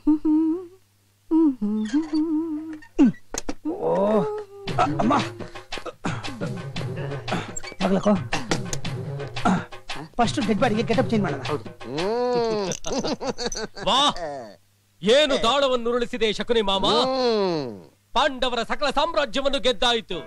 ಓ ಅ- ಅಮ್ಮ ಮಗಳಕೋ ಫಸ್ಟ್ ಡೆಡ್ ಬಾಡಿಗೆ ಗೆಟಪ್ ಚೇಂಜ್ ಮಾಡೋಣ ವಾ ಏನು ದಾಳವನ್ನು ಉರುಳಿಸಿದೆ ಶಕುನಿ ಮಾಮ ಪಾಂಡವರ ಸಕಲ ಸಾಮ್ರಾಜ್ಯವನ್ನು ಗೆದ್ದಾಯಿತು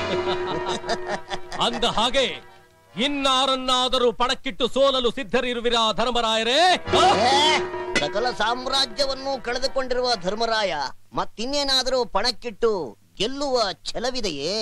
ಅಂದ ಹಾಗೆ ಇನ್ನಾರನ್ನಾದರೂ ಪಣಕ್ಕಿಟ್ಟು ಸೋಲಲು ಸಿದ್ಧರಿರುವಿರಾ ಧರ್ಮರಾಯರೇ ಆ? ಸಕಲ ಸಾಮ್ರಾಜ್ಯವನ್ನು ಕಳೆದುಕೊಂಡಿರುವ ಧರ್ಮರಾಯ ಮತ್ತಿನ್ನೇನಾದರೂ ಪಣಕ್ಕಿಟ್ಟು ಗೆಲ್ಲುವ ಛಲವಿದೆಯೇ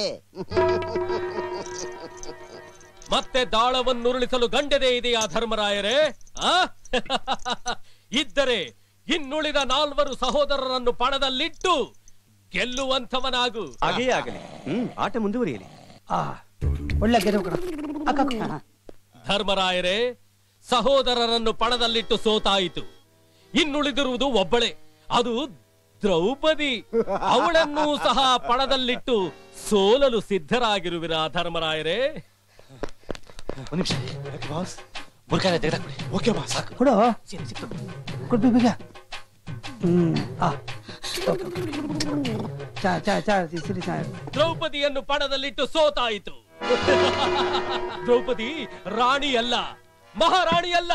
ಮತ್ತೆ ದಾಳವನ್ನುರುಳಿಸಲು ಗಂಡದೇ ಇದೆಯಾ ಧರ್ಮರಾಯರೇ ಆ? ಇದ್ದರೆ ಇನ್ನುಳಿದ ನಾಲ್ವರು ಸಹೋದರರನ್ನು ಪಣದಲ್ಲಿಟ್ಟು ಗೆಲ್ಲುವಂಥವನಾಗು ಹಾಗೆಯೇ ಆಗಲಿ ಹ್ಮ್ ಆಟ ಮುಂದುವರಿಯಲಿ ಆ ಒಳ್ಳೆ ಗೆಲುವು ಕಣ ಅಕ್ಕ ಅಕ್ಕ. ಧರ್ಮರಾಯರೇ ಸಹೋದರರನ್ನು ಪಣದಲ್ಲಿಟ್ಟು ಸೋತಾಯಿತು ಇನ್ನುಳಿದಿರುವುದು ಒಬ್ಬಳೆ ಅದು ದ್ರೌಪದಿ ಅವಳನ್ನೂ ಸಹ ಪಣದಲ್ಲಿಟ್ಟು ಸೋಲಲು ಸಿದ್ಧರಾಗಿರುವಿರಾ ಧರ್ಮರಾಯರೇ ಒಂದ್ ನಿಮಿಷ ಬಾಸ್ ಬುರ್ಕಾನೆ ತೆಗೆದಾಕ್ಬಿಡಿ ಓಕೆ ಬಾಸ್ ಸಾಕು ಕೊಡು ಕೊಡ್ಬೇಕು ಬೇಗ ಹ್ಮ್ ಆ ಓಕೆ, ಓಕೆ. ಚಾ ಚಾ ಚಾ ಸಿರಿ ಚಾ ದ್ರೌಪದಿಯನ್ನು ಪಣದಲ್ಲಿಟ್ಟು ಸೋತಾಯಿತು ದ್ರೌಪದಿ ರಾಣಿ ಅಲ್ಲ ಮಹಾರಾಣಿ ಅಲ್ಲ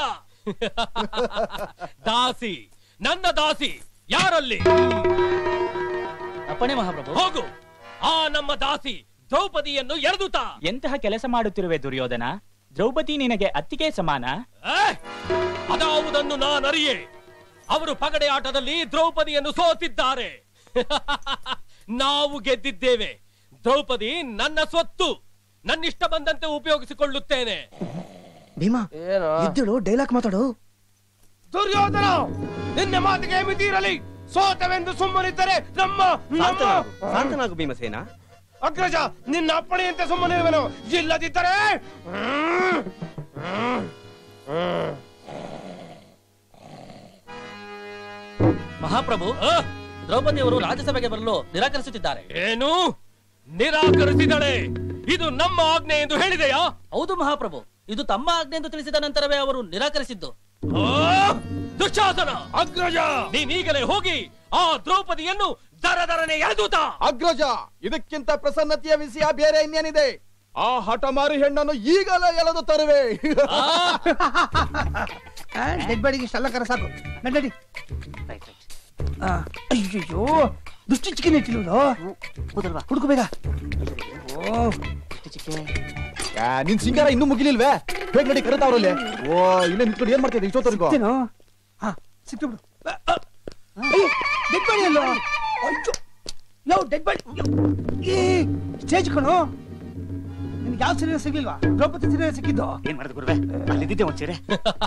ದಾಸಿ ನನ್ನ ದಾಸಿ ಯಾರಲ್ಲಿ ಅಪ್ಪಣೆ ಮಹಾಪ್ರಭು ಹೋಗು ಆ ನಮ್ಮ ದಾಸಿ ದ್ರೌಪದಿಯನ್ನು ಎಳೆದುತಾ ಎಂತಹ ಕೆಲಸ ಮಾಡುತ್ತಿರುವೆ ದುರ್ಯೋಧನ ದ್ರೌಪದಿ ನಿನಗೆ ಅತ್ತಿಗೆ ಸಮಾನ ಅದಾವುದನ್ನು ನಾನರಿಯೆ ಅವರು ಪಗಡೆ ಆಟದಲ್ಲಿ ದ್ರೌಪದಿಯನ್ನು ಸೋತಿದ್ದಾರೆ ನಾವು ಗೆದ್ದಿದ್ದೇವೆ ದ್ರೌಪದಿ ನನ್ನ ಸ್ವತ್ತು ನನ್ನಿಷ್ಟ ಬಂದಂತೆ ಉಪಯೋಗಿಸಿಕೊಳ್ಳುತ್ತೇನೆ ಭೀಮಾ ಇದ್ದಳು ಡೈಲಾಗ್ ಮಾತಾಡು ದುರ್ಯೋಧನ ನಿನ್ನ ಮಾತಿಗೆ ಮಿತಿ ಇರಲಿ ಸೋತವೆಂದು ಸುಮ್ಮನಿದ್ದರೆ ನಮ್ಮ ನಮ್ಮ ಶಾಂತನಾಗು ಶಾಂತನಾಗು ಭೀಮಸೇನ ಅಗ್ರಜ ನಿನ್ನ ಅಪ್ಪಣೆಯಂತೆ ಸುಮ್ಮನಿರುವನು ಇಲ್ಲದಿದ್ದರೆ ಹ್ಮ್, ಹ್ಮ್, ಹ್ಮ್. ಮಹಾಪ್ರಭು ಆ? ದ್ರೌಪದಿಯವರು ರಾಜ್ಯಸಭೆಗೆ ಬರಲು ನಿರಾಕರಿಸುತ್ತಿದ್ದಾರೆ ಏನು ನಿರಾಕರಿಸಿದಳೆ ಇದು ನಮ್ಮ ಆಜ್ಞೆ ಎಂದು ಹೇಳಿದೆಯಾ ಹೌದು ಮಹಾಪ್ರಭು ಇದು ತಮ್ಮ ಆಜ್ಞೆ ಎಂದು ತಿಳಿಸಿದ ನಂತರವೇ ಅವರು ನಿರಾಕರಿಸಿದ್ದು ಆ? ದುಶ್ಯಾಸನ ಅಗ್ರಜ ನೀನೀಗಲೇ ಹೋಗಿ ಆ ದ್ರೌಪದಿಯನ್ನು ದರದರನೆ ಎಳೆದೂತ ಅಗ್ರಜ ಇದಕ್ಕಿಂತ ಪ್ರಸನ್ನತೆಯ ವಿಷಯ ಬೇರೆ ಇನ್ನೇನಿದೆ ಆ ಹಠಮಾರಿ ಹೆಣ್ಣನ್ನು ಈಗಲೇ ಎಳೆದು ತರುವೆ ಡೆಡ್ ಬಾಡಿಗೆ ಇಷ್ಟೆಲ್ಲ ಕರ ಸಾಕು ನಡಿ ಆ, ಅಯ್ಯಯ್ಯೋ ದುಷ್ಟಿ ಚಿಕನ್ ಇಟ್ಟಿಲ್ವೋ ಹುಡುಕು ಬೇಗ ಓ ಆ, ನಿನ್ ಸಿಂಗಾರ ಇನ್ನೂ ಮುಗಿಲಿಲ್ವೇ ಬೇಗ ನಡಿ ಕರೆತಾವ್ರಲ್ಲಿ ಓ ಇಲ್ಲೇ ನಿಂತ್ಕೊಂಡು ಏನ್ ಮಾಡ್ತಿದ್ದೆ ಇಷ್ಟೊತ್ತವರೆಗೂ ಸಿಕ್ತೇನೋ ಹಾ ಸಿಕ್ತು ಬಿಡು ಡೆಡ್ ಬಾಡಿ ಅಲ್ಲೋ ಅಯ್ಯೋ ಯಾವ ಡೆಡ್ ಬಾಡಿ ಏ ಸ್ಟೇಜ್ ಕಣೋ ನಿನ್ಗೆ ಯಾವ ಸೀರಿಯಲ್ ಸಿಗ್ಲಿಲ್ವಾ ದ್ರೌಪದಿ ಸೀರಿಯಲ್ ಸಿಕ್ಕಿದ್ದು ಏನ್ ಮಾಡಿದ್ ಗುರುವೆ ಅಲ್ಲಿದ್ದೆ ಒಂದ್ ಚೇರೆ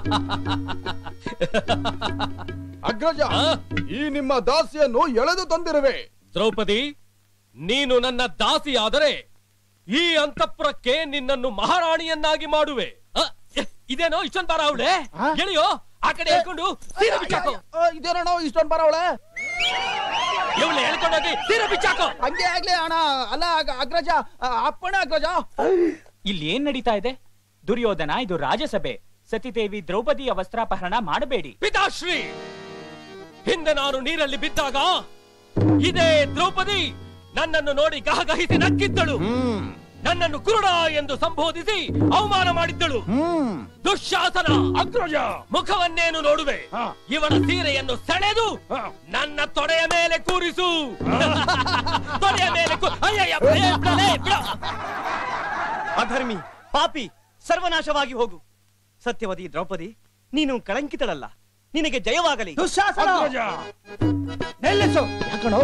ಅಗ್ರಜ ಆ? ಈ ನಿಮ್ಮ ದಾಸಿಯನ್ನು ಎಳೆದು ತಂದಿರುವೆ ದ್ರೌಪದಿ ನೀನು ನನ್ನ ದಾಸಿಯಾದರೆ ಈ ಅಂತಃಪುರಕ್ಕೆ ನಿನ್ನನ್ನು ಮಹಾರಾಣಿಯನ್ನಾಗಿ ಮಾಡುವೆ ಅ, ಎ, ಇದೇನೋ ಇಷ್ಟೊಂದು ಬಾರ ಅವಳೆ ಆ? ಗೆಳೆಯೋ ಆ ಕಡೆ ಹೇಳ್ಕೊಂಡು ಸೀರೆ ಬಿಚ್ಚಾಕೋ ಇದೇನೋ ಇಷ್ಟೊಂದು ಬರವಳೆ ಇವಳು ಹೇಳ್ಕೊಂಡೋಗಿ ಸೀರೆ ಬಿಚ್ಚಾಕೋ ಹಂಗೆ ಆಗ್ಲಿ ಅಣ್ಣ ಅಲ್ಲ ಅಗ್- ಅಗ್ರಜ ಆ, ಅಪ್ಪಣೆ ಅಗ್ರಜ ಇಲ್ಲಿ ಏನ್ ನಡೀತಾ ಇದೆ ದುರ್ಯೋಧನ ಇದು ರಾಜ್ಯಸಭೆ ಸತಿದೇವಿ ದ್ರೌಪದಿಯ ವಸ್ತ್ರಾಪಹರಣ ಮಾಡಬೇಡಿ ಪಿತಾಶ್ರೀ ಹಿಂದೆ ನಾನು ನೀರಲ್ಲಿ ಬಿದ್ದಾಗ ಇದೇ ದ್ರೌಪದಿ ನನ್ನನ್ನು ನೋಡಿ ಗಹಗಹಿಸಿ ನಕ್ಕಿದ್ದಳು ಹ್ಮ್ ನನ್ನನ್ನು ಕುರುಡ ಎಂದು ಸಂಬೋಧಿಸಿ ಅವಮಾನ ಮಾಡಿದ್ದಳು ಹ್ಮ್ ದುಶ್ಯಾಸನ ಅಗ್ರಜ ಮುಖವನ್ನೇನು ನೋಡುವೆ ಹಾ. ಇವಳ ಸೀರೆಯನ್ನು ಸೆಳೆದು ಹಾ. ನನ್ನ ತೊಡೆಯ ಮೇಲೆ ಕೂರಿಸು ತೊಡೆಯ ಮೇಲೆ ಕೂ- ಅಯ್ಯಯ್ಯ, ಬಿಡೆ, ಬಿಡಲೇ, ಬಿಡ. ಅಧರ್ಮಿ ಪಾಪಿ ಸರ್ವನಾಶವಾಗಿ ಹೋಗು ಸತ್ಯವದಿ ದ್ರೌಪದಿ ನೀನು ಕಳಂಕಿತಳಲ್ಲ ನಿನಗೆ ಜಯವಾಗಲಿ ದುಶ್ಯಾಸನ ಅಗ್ರಜ ನಿಲ್ಲಿಸು ಯಾಕಣೋ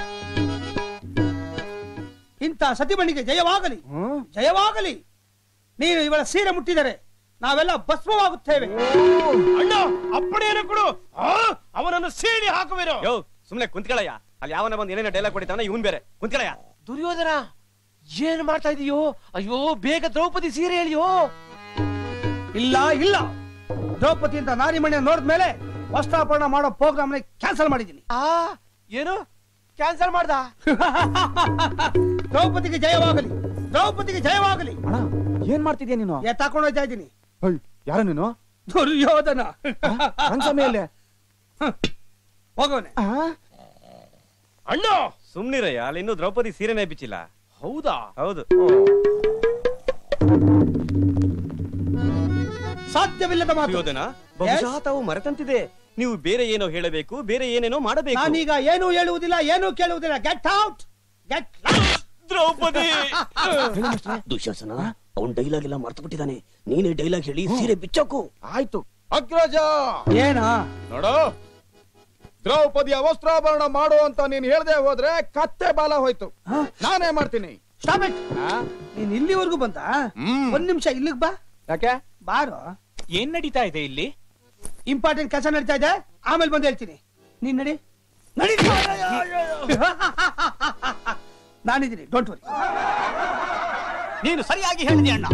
ಇಂಥ ಸತಿಮಣಿಗೆ ಜಯವಾಗಲಿ ಜಯವಾಗಲಿ ನೀನು ಇವಳ ಸೀರೆ ಮುಟ್ಟಿದರೆ ನಾವೆಲ್ಲ ಭಸ್ಮವಾಗುತ್ತೇವೆ ಅಣ್ಣ ಅಪ್ಪಣೆಯನ್ನು ಕೊಡು ಆ, ಅವನನ್ನು ಸೀಳಿ ಹಾಕುವಿರು ಯೋ ಸುಮ್ನೆ ಕುಂತ್ಕಳಯ್ಯ ಅಲ್ಲಿ ಯಾವನ ಬಂದು ಏನೇನೋ ಡೈಲಾಗ್ ಕೊಡಿತಾನ ಇವನ್ ಬೇರೆ ಕುಂತ್ಕಳಯ್ಯ ದುರ್ಯೋಧನ ಏನ್ ಮಾಡ್ತಾ ಇದೀಯೋ ಅಯ್ಯೋ ಬೇಗ ದ್ರೌಪದಿ ಸೀರೆ ಹೇಳಿಯೋ ಇಲ್ಲ ಇಲ್ಲ ದ್ರೌಪದಿ ಅಂತ ನಾರಿಮಣಿಯ ನೋಡಿದ್ಮೇಲೆ ವಸ್ತ್ರಾಪರಣ ಮಾಡೋ ಪ್ರೋಗ್ರಾಮ್ ಕ್ಯಾನ್ಸಲ್ ಮಾಡಿದ್ದೀನಿ ಆ ಏನು ಕ್ಯಾನ್ಸಲ್ ಮಾಡ್ದ ದ್ರೌಪದಿಗೆ ಜಯವಾಗಲಿ ದ್ರೌಪದಿಗೆ ಜಯವಾಗಲಿ ಅಣ್ಣ ಏನ್ ಮಾಡ್ತಿದ್ಯಾ ನೀನು ಎತ್ತಾಕೊಂಡು ಹೋಗ್ತಾ ಇದ್ದೀನಿ ಅಯ್ಯ್, ಯಾರ ನೀನು ದುರ್ಯೋಧನ ರಂಗಸ್ವಾಮಿ ಅಲ್ಲೇ ಹೋಗೋನೆ ಅಣ್ಣ ಸುಮ್ನಿರಯ್ಯ ಅಲ್ಲಿ ಇನ್ನೂ ದ್ರೌಪದಿ ಸೀರೆನೇ ಬಿಚ್ಚಿಲ್ಲ ಹೌದಾ ಹೌದು ಸಾಧ್ಯವಿಲ್ಲದ ಮಾತು ಸುಯೋಧನ ಬಹುಶಃ ತಾವು ಮರೆತಂತಿದೆ ನೀವು ಬೇರೆ ಏನೋ ಹೇಳಬೇಕು ಬೇರೆ ಏನೇನೋ ಮಾಡಬೇಕು ನಾನೀಗ ಏನು ಹೇಳುವುದಿಲ್ಲ ಏನು ಕೇಳುವುದಿಲ್ಲ get out get Draupadi Dushasana ಅವನ್ ಡೈಲಾಗ್ ಎಲ್ಲ ಮರ್ತು ಬಿಟ್ಟಿದ್ದಾನೆ ನೀನೇ ಡೈಲಾಗ್ ಹೇಳಿ ಸೀರೆ ಬಿಚ್ಚೋಕು ಆಯ್ತು ಅಗ್ರಜ ಏನ ನೋಡು ದ್ರೌಪದಿಯ ವಸ್ತ್ರಾಭರಣ ಮಾಡು ಅಂತ ನೀನ್ ಹೇಳ್ದೆ ಹೋದ್ರೆ ಕತ್ತೆ ಬಾಲ ಹೋಯ್ತು ನಾನೇ ಮಾಡ್ತೀನಿ ಸ್ಟಾಪ್ ಇಟ್ ನೀನ್ ಇಲ್ಲಿವರೆಗೂ ಬಂದ ಹ್ಮ್. ಒಂದ್ ನಿಮಿಷ ಇಲ್ಲಿಗ್ ಬಾ ಯಾಕೆ ಬಾರೋ ಏನ್ ನಡೀತಾ ಇದೆ ಇಲ್ಲಿ ಇಂಪಾರ್ಟೆಂಟ್ ಕೆಲಸ ನಡೀತಾ ಇದೆ ಆಮೇಲೆ ಬಂದು ಹೇಳ್ತೀನಿ ನೀನ್ ನಡಿ ನಡಿ ನಾನಿದ್ದೀನಿ ಡೋಂಟ್ ವರಿ ನೀನು ಸರಿಯಾಗಿ ಹೇಳಿದೆ ಅಣ್ಣ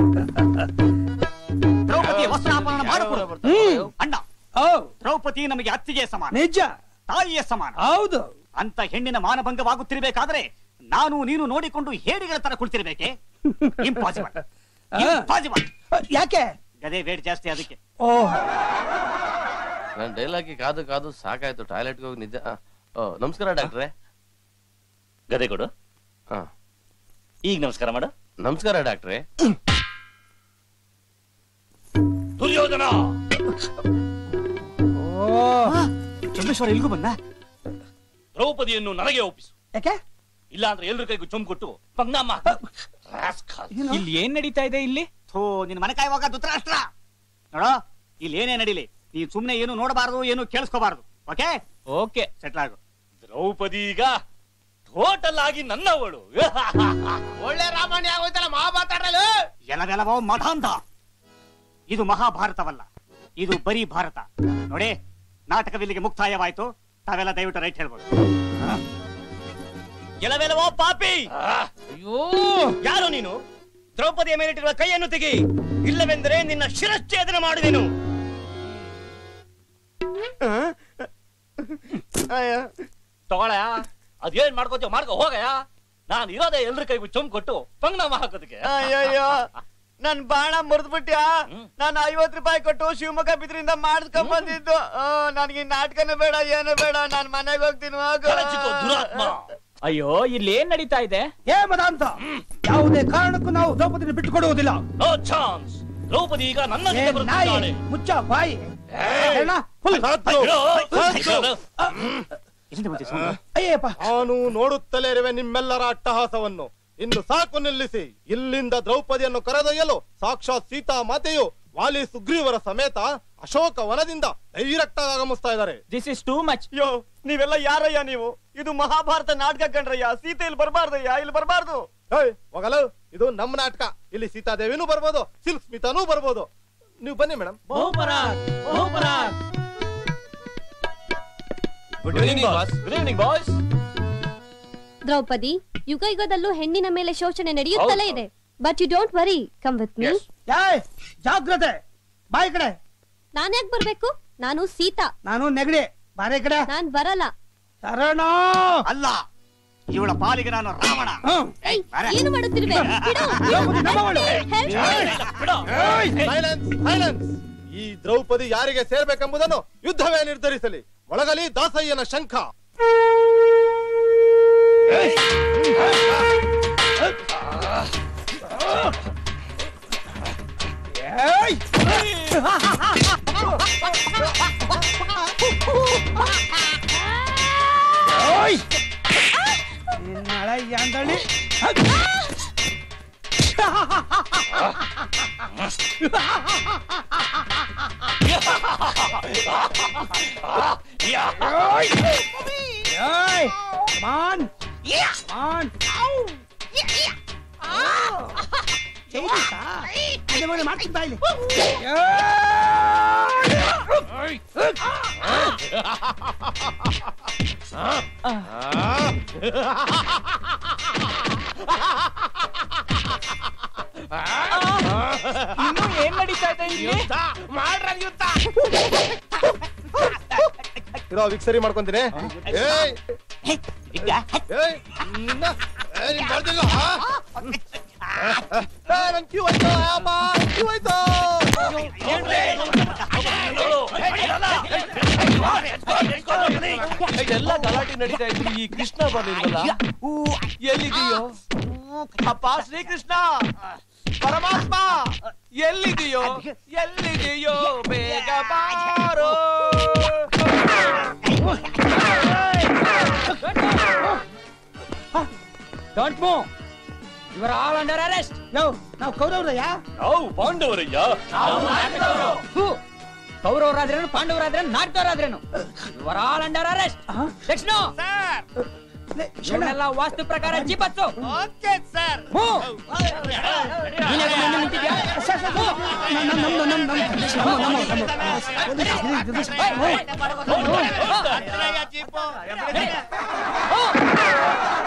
ದ್ರೌಪದಿಯ ವಸ್ತ್ರಾಪರಣ ಮಾಡಿಕೊಡು ಅಣ್ಣ ಓ ದ್ರೌಪದಿ ನಮಗೆ ಅತ್ತಿಗೆ ಸಮಾನ ನಿಜ ತಾಯಿಯ ಸಮಾನ ಹೌದು ಅಂತ ಹೆಣ್ಣಿನ ಮಾನಭಂಗವಾಗುತ್ತಿರಬೇಕಾದ್ರೆ ನಾನು ನೀನು ನೋಡಿಕೊಂಡು ಹೇಡಿಗಳ ತರ ಕುಳಿತಿರ್ಬೇಕೆ ಇಂಪಾಸಿಬಲ್ ಇಂಪಾಸಿಬಲ್ ಯಾಕೆ ಗದೆ ವೇಟ್ ಜಾಸ್ತಿ ಅದಕ್ಕೆ ಓ ನನ್ ಡೈಲಾಗಿ ಕಾದು ಕಾದು ಸಾಕಾಯ್ತು ಟಾಯ್ಲೆಟ್ಗೆ ಹೋಗಿ ನಿದ್ದೆ ಆ, ಓ ನಮಸ್ಕಾರ ಡಾಕ್ಟ್ರೆ ಗದೆ ಕೊಡು ಹಾ ಈಗ ನಮಸ್ಕಾರ ಮಾಡು ನಮಸ್ಕಾರ ಡಾಕ್ಟ್ರೆ ದುರ್ಯೋಧನ ಓ ಚಂದ್ರೇಶ್ವರ ಇಲ್ಗೂ ಬಂದ ದ್ರೌಪದಿಯನ್ನು ನನಗೆ ಒಪ್ಪಿಸು ಯಾಕೆ ಇಲ್ಲ ಅಂದ್ರೆ ಎಲ್ರ ಕೈಗೂ ಚೊಂಬು ಕೊಟ್ಟು ಪಂಗ್ನಾಮ ರಾಸ್ಕಲ್. ಏನು? ಇಲ್ಲಿ ಏನ್ ನಡೀತಾ ಇದೆ ಇಲ್ಲಿ ಥೋ ನಿನ್ ಮನೆ ಕಾಯುವಾಗ ಧೃತರಾಷ್ಟ್ರ ನೋಡೋ ಇಲ್ಲಿ ಏನೇ ನಡೀಲಿ ನೀನ್ ಸುಮ್ನೆ ಏನು ನೋಡಬಾರದು ಏನು ಕೇಳಿಸ್ಕೋಬಾರದು ಓಕೆ ಓಕೆ ಸೆಟ್ಲ್ ಆಗು ದ್ರೌಪದಿ ಈಗ ಟೋಟಲ್ ಆಗಿ ನನ್ನವಳು ಒಳ್ಳೆ ರಾಮಾಯಣ ಆಗೋಯ್ತಲ್ಲ ಮಹಾಭಾರತ ಎಲವೆಲವೋ ಮಧಾಂಧ ಇದು ಮಹಾಭಾರತವಲ್ಲ ಇದು ಬರೀ ಭಾರತ ನೋಡಿ ನಾಟಕವಿಲ್ಲಿಗೆ ಮುಕ್ತಾಯವಾಯ್ತು ತಾವೆಲ್ಲ ದಯವಿಟ್ಟು ರೈಟ್ ಹೇಳ್ಬೋದು ಎಲವೆಲವೋ ಪಾಪಿ ಅಯ್ಯೋ ಯಾರು ನೀನು ದ್ರೌಪದಿಯ ಮೇಲಿಟ್ಟಿರುವ ಕೈಯನ್ನು ತೆಗಿ ಇಲ್ಲವೆಂದರೆ ನಿನ್ನ ಶಿರಚ್ಛೇದನ ಮಾಡುವೆನು ತಗೊಳಯ ಅದೇನ್ ಮಾಡ್ಕೋತೀವ ಮಾಡ್ಕೋ ಹೋಗಯ ನಾನು ಇರೋದೇ ಎಲ್ರ ಕೈಗೂ ಚೊಂಬು ಕೊಟ್ಟು ಪಂಗ್ನಾಮ ಹಾಕೋದಕ್ಕೆ ಅಯ್ಯಯ್ಯೋ ನನ್ ಬಾಣ ಮುರಿದ್ಬಿಟ್ಯಾ ಹ್ಮ್. ನಾನು ಐವತ್ ರೂಪಾಯಿ ಕೊಟ್ಟು ಶಿವಮೊಗ್ಗ ಬಿದ್ರಿಂದ ಮಾಡಿಸ್ಕೊಂಡ್ ಬಂದಿದ್ದು ನನಗೆ ನಾಟಕನೂ ಬೇಡ ಏನು ಬೇಡ ನಾನ್ ಮನೆಗೆ ಹೋಗ್ತೀನಿ ಹೋಗು ಕಳಚಿಕೋ ದುರಾತ್ಮ ಅಯ್ಯೋ ಇಲ್ಲಿ ಏನ್ ನಡೀತಾ ಇದೆ ಏ ಮದಾಂತ ಯಾವುದೇ ಕಾರಣಕ್ಕೂ ನಾವು ದ್ರೌಪದಿನ ಬಿಟ್ಟು ಕೊಡುವುದಿಲ್ಲ ನೋ ಚಾನ್ಸ್ ದ್ರೌಪದಿ ಈಗ ನನ್ನ ಏ ಜೊತೆ ನಾಯಿ ಬರುತ್ತಿದ್ದಾಳೆ ಮುಚ್ಚ ಬಾಯಿ ಹೇಳ ಅಯ್ಯೋ, ಅಯ್ಯೋ. ಎಲ್ಲಿಂದ ಬಂತೆ sound? ಅಯ್ಯಪ್ಪ ನಾನು ನೋಡುತ್ತಲೇ ಇರುವೆ ನಿಮ್ಮೆಲ್ಲರ ಅಟ್ಟಹಾಸವನ್ನು ಇನ್ನು ಸಾಕು ನಿಲ್ಲಿಸಿ ಇಲ್ಲಿಂದ ದ್ರೌಪದಿಯನ್ನು ಕರೆದೊಯ್ಯಲು ಸಾಕ್ಷಾತ್ ಸೀತಾ ಮಾತೆಯು ವಾಲಿ ಸುಗ್ರೀವರ ಸಮೇತ ಅಶೋಕ ವನದಿಂದ ಡೈರೆಕ್ಟ್ ಆಗಿ ಆಗಮಿಸ್ತಾ ಇದ್ದಾರೆ ದಿಸ್ ಇಸ್ ಟೂ ಮಚ್ ಅಯ್ಯೋ ನೀವೆಲ್ಲ ಯಾರಯ್ಯ ನೀವು ಇದು ಮಹಾಭಾರತ ನಾಟಕ ಕಂಡ್ರಯ್ಯ ಸೀತೆ ಇಲ್ಲಿ ಬರಬಾರ್ದಯ್ಯ ಇಲ್ಲಿ ಬರಬಾರ್ದು ಏಯ್ ಹೋಗಲ್ಲ ಇದು ನಮ್ಮ ನಾಟಕ ಇಲ್ಲಿ ಸೀತಾದೇವಿನೂ ಬರ್ಬೋದು ಸಿಲ್ಕ್ ಸ್ಮಿತಾನೂ ಬರ್ಬೋದು ನೀವು ಬನ್ನಿ madam good evening boss good evening boss Draupadi ಯುಗ ಯುಗದಲ್ಲೂ ಹೆಣ್ಣಿನ ಮೇಲೆ ಶೋಷಣೆ ನಡೆಯುತ್ತಲೇ ಇದೆ but you don't worry come with me ಏಯ್ ಜಾಗ್ರತೆ ಬಾಯಿ ಕಡೆ ನಾನ್ಯಾಕ್ ಬರ್ಬೇಕು ನಾನು ಸೀತಾ ನಾನು ನೆಗಡಿ ಬಾರೆ ಕಡೆ ನಾನ್ ಬರಲ್ಲ ಶರಣ ಅಲ್ಲ ಇವಳ ಪಾಲಿಗೆ ನಾನು ರಾವಣ ಹ್ಮ್. ಏಯ್, ಏನು ಮಾಡುತ್ತಿರುವೆ ಬಿಡು. ದ್ರೌಪದಿ ನಮ್ಮವಳು. ಏಯ್, help me. ಸೈಲೆನ್ಸ್ ಸೈಲೆನ್ಸ್ ಈ ದ್ರೌಪದಿ ಯಾರಿಗೆ ಸೇರ್ಬೇಕೆಂಬುದನ್ನು ಯುದ್ಧವೇ ನಿರ್ಧರಿಸಲಿ ಒಳಗಲಿ ದಾಸಯ್ಯನ ಶಂಖ ಏಯ್! ಓಯ್! ನಿನ್ನ ಹಳೆ ಯಾಂದಳಿ. ಏಯ್! Come on! Come on! ಚೈನೀಸಾ? ಅದೇ ಮನೆ ಮಾಡ್ತೀನಿ ಬಾಯ್ಲಿ. ಏಯ್! ಇನ್ನು ಏನ್ ನಡೀತಾ ಇದೆ ಇಲ್ಲಿ ಇರೋ ವಿಕ್ಸರಿ ಮಾಡ್ಕೊಂತೀನಿ ಏಯ್ ವಿದ್ಯಾ, ಏಯ್ ನಿನ್ನ ಏಯ್ ನೀನ್ ಬರ್ತಿಲ್ಲ ಆ? ಏ, ನನ್ ಕ್ಯೂ ಆಯ್ತು ಅಮ್ಮ ಕ್ಯೂ ಆಯ್ತು ಏನ್ರಿ? ಎಲ್ಲ ಗಲಾಟೆ ನಡೀತಾ ಇದ್ರು ಈ ಕೃಷ್ಣ ಬರ್ಲಿಲ್ವಲ್ಲ ಎಲ್ಲಿದೆಯೋ ಅಪ್ಪ ಶ್ರೀಕೃಷ್ಣ ಪರಮಾತ್ಮ ಎಲ್ಲಿದೆಯೋ ಎಲ್ಲಿದೆಯೋ ಬೇಗ ಬಾರೋ ಡೋಂಟ್ ಮೂವ್ ಇವರ್ ಆಲ್ ಅಂಡರ್ ಅರೆಸ್ಟ್ ಯೋ ನಾವು ಕೌರವ್ರಯ್ಯ ನಾವು ಪಾಂಡವರಯ್ಯ ಕೌರವರಾದ್ರೇನು ಪಾಂಡವರಾದ್ರೇನು ನಾಟಕರಾದ್ರೇನು ಇವರ್ ಆಲ್ ಅಂಡರ್ ಅರೆಸ್ಟ್ ದಕ್ಷಿಣ ಇವನ್ನೆಲ್ಲ ವಾಸ್ತು ಪ್ರಕಾರ ಜೀಪತ್ತು ಓಕೆ ಸರ್ ನಮ್ದು